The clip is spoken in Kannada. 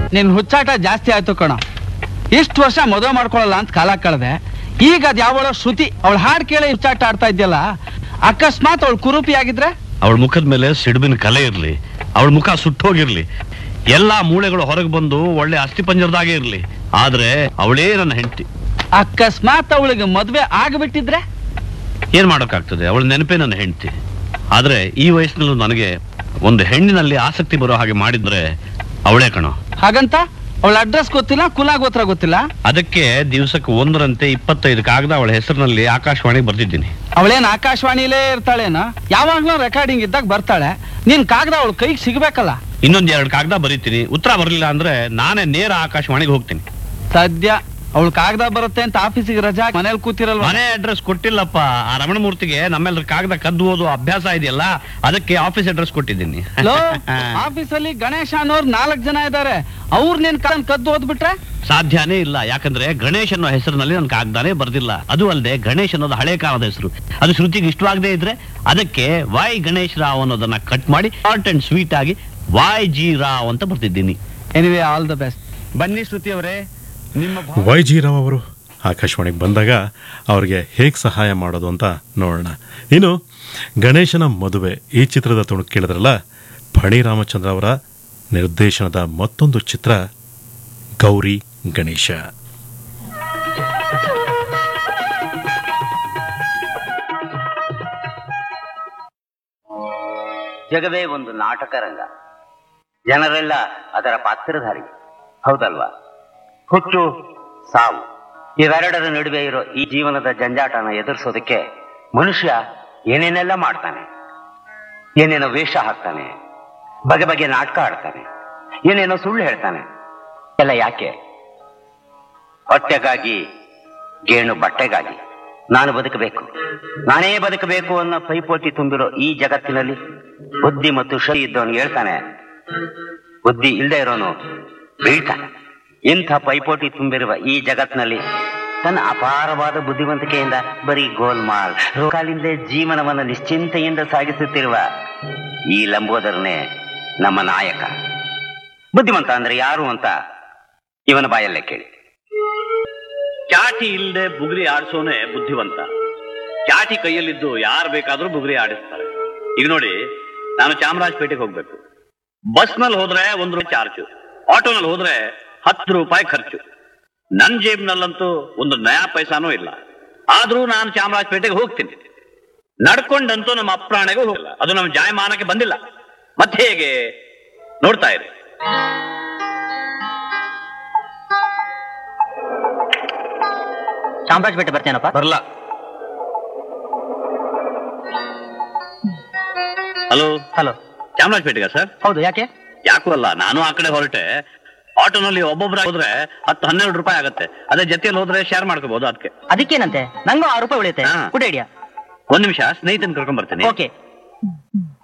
ನಿನ್ ಹುಚ್ಚಾಟ ಜಾಸ್ತಿ ಆಯ್ತು ಕಣ ಇಷ್ಟು ವರ್ಷ ಮದುವೆ ಮಾಡ್ಕೊಳ್ಳಲ್ಲ ಅಂತ ಕಾಲ ಕಳೆದೆ ಈಗ ಅದ್ ಯಾವಳೋ ಶ್ರುತಿ ಅವಳ ಹಾಡ್ ಕೇಳಿ ಹುಚ್ಚಾಟ ಆಡ್ತಾ ಇದ್ಯಲ್ಲ ಅಕಸ್ಮಾತ್ ಅವಳು ಕುರೂಪಿ ಆಗಿದ್ರೆ ಅವಳ ಮುಖದ ಮೇಲೆ ಸಿಡುಬಿನ ಕಲೆ ಇರ್ಲಿ ಅವಳ ಮುಖ ಸುಟ್ಟೋಗಿರ್ಲಿ ಎಲ್ಲಾ ಮೂಳೆಗಳು ಹೊರಗೆ ಬಂದು ಒಳ್ಳೆ ಅಸ್ಥಿಪಂಜರದಾಗೆ ಇರ್ಲಿ ಆದ್ರೆ ಅವಳೇ ನನ್ನ ಹೆಂಡತಿ ಅಕಸ್ಮಾತ್ ಅವಳಿಗೆ ಮದ್ವೆ ಆಗ್ಬಿಟ್ಟಿದ್ರೆ ಏನ್ ಮಾಡೋಕ್ಕಾಗ್ತದೆ ಅವಳ ನೆನಪೇ ನನ್ನ ಹೆಂಡತಿ ಆದ್ರೆ ಈ ವಯಸ್ಸಿನಲ್ಲೂ ನನಗೆ ಒಂದು ಹೆಣ್ಣಿನಲ್ಲಿ ಆಸಕ್ತಿ ಬರೋ ಹಾಗೆ ಮಾಡಿದ್ರೆ ಅವಳೇ ಕಣೋ ಹಾಗಂತ ಅವಳ ಅಡ್ರೆಸ್ ಗೊತ್ತಿಲ್ಲ ಕುಲ ಗೋತ್ರ ಗೊತ್ತಿಲ್ಲ ಅದಕ್ಕೆ ದಿವಸಕ್ಕೆ ಒಂದರಂತೆ ಇಪ್ಪತ್ತೈದು ಕಾಗದ ಅವಳ ಹೆಸರಿನಲ್ಲಿ ಆಕಾಶವಾಣಿಗೆ ಬರ್ತಿದ್ದೀನಿ ಅವಳೇನ್ ಆಕಾಶವಾಣಿಲೇ ಇರ್ತಾಳೇನ ಯಾವಾಗ್ಲೂ ರೆಕಾರ್ಡಿಂಗ್ ಇದ್ದಾಗ ಬರ್ತಾಳೆ ನಿನ್ ಕಾಗದ ಅವಳ ಕೈಗೆ ಸಿಗ್ಬೇಕಲ್ಲ ಇನ್ನೊಂದ್ ಎರಡು ಕಾಗದ ಬರೀತೀನಿ ಉತ್ತರ ಬರಲಿಲ್ಲ ಅಂದ್ರೆ ನಾನೇ ನೇರ ಆಕಾಶವಾಣಿಗೆ ಹೋಗ್ತೀನಿ ಸದ್ಯ ಅವಳು ಕಾಗದ ಬರುತ್ತೆ ಅಂತ ಆಫೀಸಿಗೆ ರಜಾ ಮನೇಲಿ ಕೂತಿರಲ್ವಾ ಮನೆ ಅಡ್ರೆಸ್ ಕೊಟ್ಟಿಲ್ಲಪ್ಪ ಆ ರಮಣಮೂರ್ತಿಗೆ ನಮ್ಮೆಲ್ಲರ ಕಾಗದ ಕದ್ದು ಓದು ಅಭ್ಯಾಸ ಇದೆಯಲ್ಲ ಅದಕ್ಕೆ ಆಫೀಸ್ ಅಡ್ರೆಸ್ ಕೊಟ್ಟಿದ್ದೀನಿ ಲೋ ಆಫೀಸಲ್ಲಿ ಗಣೇಶ ಅನ್ನೋರ್ ನಾಲ್ಕು ಜನ ಇದ್ದಾರೆ ಅವ್ರು ನಿನ್ ಕಾಗದ ಕದ್ದು ಓದ್ಬಿಟ್ರೆ ಸಾಧ್ಯನೇ ಇಲ್ಲ ಯಾಕಂದ್ರೆ ಗಣೇಶ್ ಅನ್ನೋ ಹೆಸರಿನಲ್ಲಿ ನನ್ ಕಾಗ್ದಾನೇ ಬರ್ದಿಲ್ಲ ಅದು ಅಲ್ಲದೆ ಗಣೇಶ್ ಅನ್ನೋದು ಹಳೆ ಕಾಲದ ಹೆಸರು ಅದು ಶ್ರುತಿಗೆ ಇಷ್ಟವಾಗದೇ ಇದ್ರೆ ಅದಕ್ಕೆ ವೈ ಗಣೇಶ್ ರಾವ್ ಅನ್ನೋದನ್ನ ಕಟ್ ಮಾಡಿ ಶಾರ್ಟ್ ಅಂಡ್ ಸ್ವೀಟ್ ಆಗಿ ವೈ ಜಿ ರಾವ್ ಅಂತ ಬರ್ತಿದ್ದೀನಿ ಎನಿವೆ ಆಲ್ ದ ಬೆಸ್ಟ್ ಬನ್ನಿ ಶ್ರುತಿ ಅವರೇ ನಿಮ್ಮ ಭಾ- ವೈ ಜಿ ರಾವ್ ಅವರು ಆಕಾಶವಾಣಿಗೆ ಬಂದಾಗ ಅವರಿಗೆ ಹೇಗೆ ಸಹಾಯ ಮಾಡೋದು ಅಂತ ನೋಡೋಣ ಇನ್ನು ಗಣೇಶನ ಮದುವೆ ಈ ಚಿತ್ರದ ತುಣುಕು ಕೇಳಿದ್ರಲ್ಲ ಫಣಿ ರಾಮಚಂದ್ರ ಅವರ ನಿರ್ದೇಶನದ ಮತ್ತೊಂದು ಚಿತ್ರ ಗೌರಿ ಗಣೇಶ ಜಗವೇ ಒಂದು ನಾಟಕ ರಂಗ ಜನರೆಲ್ಲ ಅದರ ಪಾತ್ರಧಾರಿ ಹೌದಲ್ವಾ ಹುಟ್ಟು ಸಾವು ಇವೆರಡರ ನಡುವೆ ಇರೋ ಈ ಜೀವನದ ಜಂಜಾಟನ ಎದುರಿಸೋದಕ್ಕೆ ಮನುಷ್ಯ ಏನೇನೆಲ್ಲ ಮಾಡ್ತಾನೆ ಏನೇನೋ ವೇಷ ಹಾಕ್ತಾನೆ ಬಗೆ ಬಗೆ ನಾಟಕ ಆಡ್ತಾನೆ ಏನೇನೋ ಸುಳ್ಳು ಹೇಳ್ತಾನೆ ಎಲ್ಲ ಯಾಕೆ ಹೊಟ್ಟೆಗಾಗಿ ಗೇಣು ಬಟ್ಟೆಗಾಗಿ ನಾನು ಬದುಕಬೇಕು ನಾನೇ ಬದುಕಬೇಕು ಅನ್ನೋ ಪೈಪೋಟಿ ತುಂಬಿರೋ ಈ ಜಗತ್ತಿನಲ್ಲಿ ಬುದ್ಧಿ ಮತ್ತು ಶಕ್ತಿ ಇದ್ದವನು ಹೇಳ್ತಾನೆ ಬುದ್ಧಿ ಇಲ್ಲದೆ ಇರೋನು ಬೀಳ್ತಾನೆ ಇಂಥ ಪೈಪೋಟಿ ತುಂಬಿರುವ ಈ ಜಗತ್ತಿನಲ್ಲಿ ತನ್ನ ಅಪಾರವಾದ ಬುದ್ಧಿವಂತಿಕೆಯಿಂದ ಬರೀ ಗೋಲ್ಮಾಲ್ ರೋಗಾಲಿಂದ ಜೀವನವನ್ನು ನಿಶ್ಚಿಂತೆಯಿಂದ ಸಾಗಿಸುತ್ತಿರುವ ಈ ಲಂಬೋದರನೇ ನಮ್ಮ ನಾಯಕ ಬುದ್ಧಿವಂತ ಅಂದ್ರೆ ಯಾರು ಅಂತ ಇವನ ಬಾಯಲ್ಲೇ ಕೇಳಿ ಚಾಟಿ ಇಲ್ಲದೆ ಬುಗುರಿ ಆಡಿಸೋನೆ ಬುದ್ಧಿವಂತ ಚಾಟಿ ಕೈಯಲ್ಲಿದ್ದು ಯಾರು ಬೇಕಾದ್ರೂ ಬುಗುರಿ ಆಡಿಸ್ತಾರೆ ಈಗ ನೋಡಿ ನಾನು ಚಾಮರಾಜಪೇಟೆಗೆ ಹೋಗ್ಬೇಕು ಬಸ್ನಲ್ಲಿ ಹೋದ್ರೆ ಒಂದು ರೂಪಾಯಿ ಚಾರ್ಜ್ ಆಟೋನಲ್ಲಿ ಹೋದ್ರೆ ಹತ್ತು ರೂಪಾಯಿ ಖರ್ಚು ನನ್ ಜೇಬ್ನಲ್ಲಂತೂ ಒಂದು ನಯಾ ಪೈಸಾನೂ ಇಲ್ಲ ಆದ್ರೂ ನಾನು ಚಾಮರಾಜಪೇಟೆಗೆ ಹೋಗ್ತೀನಿ ನಡ್ಕೊಂಡಂತೂ ನಮ್ಮ ಅಪ್ರಾಣೆಗೂ ಹೋಗಲ್ಲ ಅದು ನಮ್ಮ ಜಾಯಮಾನಕ್ಕೆ ಬಂದಿಲ್ಲ ಮತ್ತೆ ಹೇಗೆ ನೋಡ್ತಾ ಇರಿ ಚಾಮರಾಜಪೇಟೆ ಬರ್ತೇನಪ್ಪ ಬರಲ್ಲ ಹಲೋ ಹಲೋ ಚಾಮರಾಜಪೇಟೆಗ ಸರ್ ಹೌದು ಯಾಕೆ ಯಾಕೂ ಅಲ್ಲ ನಾನು ಆ ಕಡೆ ಹೊರಟೆ ಆಟೋನಲ್ಲಿ ಒಬ್ಬೊಬ್ರ ಹೋದ್ರೆ ಹತ್ತು ಹನ್ನೆರಡು ರೂಪಾಯಿ ಆಗುತ್ತೆ ಅದೇ ಜೊತೆಯಲ್ಲಿ ಹೋದ್ರೆ ಶೇರ್ ಮಾಡ್ಕೋಬಹುದು ಅದಕ್ಕೆ ಅದಕ್ಕೇನಂತೆ ನಂಗೂ ಆರು ರೂಪಾಯಿ ಉಳಿಯುತ್ತೆ ಹಾ. ಗುಡ್ ಐಡಿಯಾ ಒಂದ್ ನಿಮಿಷ ಸ್ನೇಹಿತನ ಕರ್ಕೊಂಡ್ ಬರ್ತೀನಿ ಓಕೆ